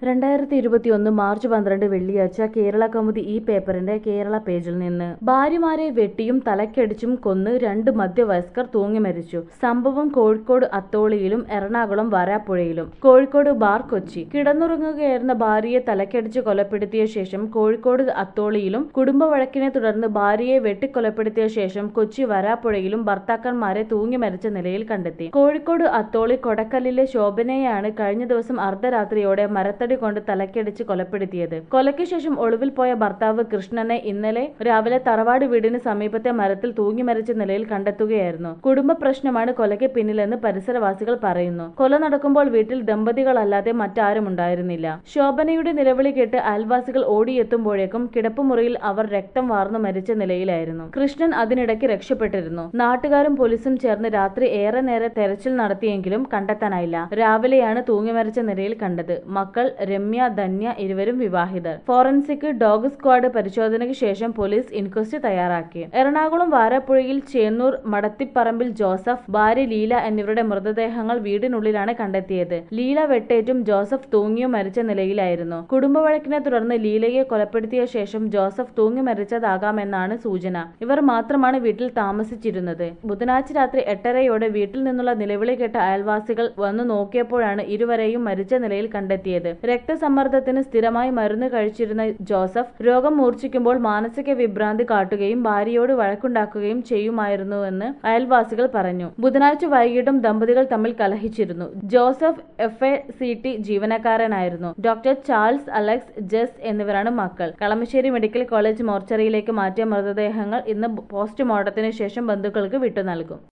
രണ്ടായിരത്തി ഇരുപത്തിയൊന്ന് മാർച്ച് പന്ത്രണ്ട് വെള്ളിയാഴ്ച കേരള കൗമുദി ഈ പേപ്പറിന്റെ കേരള പേജിൽ നിന്ന് ഭാര്യമാരെ വെട്ടിയും തലക്കടിച്ചും കൊന്ന് രണ്ട് മധ്യവയസ്കർ തൂങ്ങി മരിച്ചു സംഭവം കോഴിക്കോട് അത്തോളിയിലും എറണാകുളം വരാപ്പുഴയിലും കോഴിക്കോട് ബാർ കൊച്ചി കിടന്നുറങ്ങുകയായിരുന്ന ഭാര്യയെ തലക്കടിച്ച് കൊലപ്പെടുത്തിയ ശേഷം കോഴിക്കോട് അത്തോളിയിലും കുടുംബ വഴക്കിനെ തുടർന്ന് ഭാര്യയെ വെട്ടിക്കൊലപ്പെടുത്തിയ ശേഷം കൊച്ചി വരാപ്പുഴയിലും ഭർത്താക്കന്മാരെ തൂങ്ങി മരിച്ച നിലയിൽ കണ്ടെത്തി കോഴിക്കോട് അത്തോളി കൊടക്കല്ലിലെ ശോഭനയെയാണ് കഴിഞ്ഞ ദിവസം അർദ്ധരാത്രിയോടെ മരത്തടി കൊണ്ട് തലക്കടിച്ച് കൊലപ്പെടുത്തിയത് കൊലയ്ക്ക് ശേഷം ഒളിവിൽ പോയ ഭർത്താവ് കൃഷ്ണനെ ഇന്നലെ രാവിലെ തറവാട് വീടിന് സമീപത്തെ മരത്തിൽ തൂങ്ങി മരിച്ച നിലയിൽ കണ്ടെത്തുകയായിരുന്നു കുടുംബ പ്രശ്നമാണ് കൊലയ്ക്ക് പിന്നിലെന്ന് പരിസരവാസികൾ പറയുന്നു കൊല നടക്കുമ്പോൾ വീട്ടിൽ ദമ്പതികളല്ലാതെ മറ്റാരും ഉണ്ടായിരുന്നില്ല ശോഭനയുടെ നിലവിളി കേട്ട് അയൽവാസികൾ ഓടിയെത്തുമ്പോഴേക്കും കിടപ്പുമുറിയിൽ അവർ രക്തം വാർന്നു മരിച്ച നിലയിലായിരുന്നു കൃഷ്ണൻ അതിനിടയ്ക്ക് രക്ഷപ്പെട്ടിരുന്നു നാട്ടുകാരും പോലീസും ചേർന്ന് രാത്രി ഏറെ നേരെ തെരച്ചിൽ നടത്തിയെങ്കിലും കണ്ടെത്താനായില്ല രാവിലെയാണ് തൂങ്ങി മരിച്ച നിലയിൽ കണ്ടത് മക്കൾ രമ്യ ധന്യ ഇരുവരും വിവാഹിതർ ഫോറൻസിക് ഡോഗ് സ്ക്വാഡ് പരിശോധനയ്ക്ക് ശേഷം പോലീസ് ഇൻക്വസ്റ്റ് തയ്യാറാക്കി എറണാകുളം വാരപ്പുഴയിൽ ചേന്നൂർ മടത്തിപ്പറമ്പിൽ ജോസഫ് ഭാര്യ ലീല എന്നിവരുടെ മൃതദേഹങ്ങൾ വീടിനുള്ളിലാണ് കണ്ടെത്തിയത് ലീല വെട്ടേറ്റും ജോസഫ് തൂങ്ങിയും മരിച്ച നിലയിലായിരുന്നു കുടുംബ വഴക്കിനെ തുടർന്ന് ലീലയെ കൊലപ്പെടുത്തിയ ശേഷം ജോസഫ് തൂങ്ങി മരിച്ചതാകാമെന്നാണ് സൂചന ഇവർ മാത്രമാണ് വീട്ടിൽ താമസിച്ചിരുന്നത് ബുധനാഴ്ച രാത്രി എട്ടരയോടെ വീട്ടിൽ നിന്നുള്ള നിലവിളി കേട്ട അയൽവാസികൾ വന്നു നോക്കിയപ്പോഴാണ് ഇരുവരെയും മരിച്ച നിലയിൽ കണ്ടെത്തിയത് രക്തസമ്മർദ്ദത്തിന് സ്ഥിരമായി മരുന്ന് കഴിച്ചിരുന്ന ജോസഫ് രോഗം മൂർച്ഛിക്കുമ്പോൾ മാനസിക വിഭ്രാന്തി കാട്ടുകയും ഭാര്യയോട് വഴക്കുണ്ടാക്കുകയും ചെയ്യുമായിരുന്നുവെന്ന് അയൽവാസികൾ പറഞ്ഞു ബുധനാഴ്ച വൈകിട്ടും ദമ്പതികൾ തമ്മിൽ കലഹിച്ചിരുന്നു Joseph F A C T ജീവനക്കാരനായിരുന്നു ഡോക്ടർ ചാൾസ് അലക്സ് ജസ് എന്നിവരാണ് മക്കൾ കളമശ്ശേരി മെഡിക്കൽ കോളേജ് മോർച്ചറിയിലേക്ക് മാറ്റിയ മൃതദേഹങ്ങൾ ഇന്ന് പോസ്റ്റ്മോർട്ടത്തിന് ശേഷം ബന്ധുക്കൾക്ക് വിട്ടു നൽകും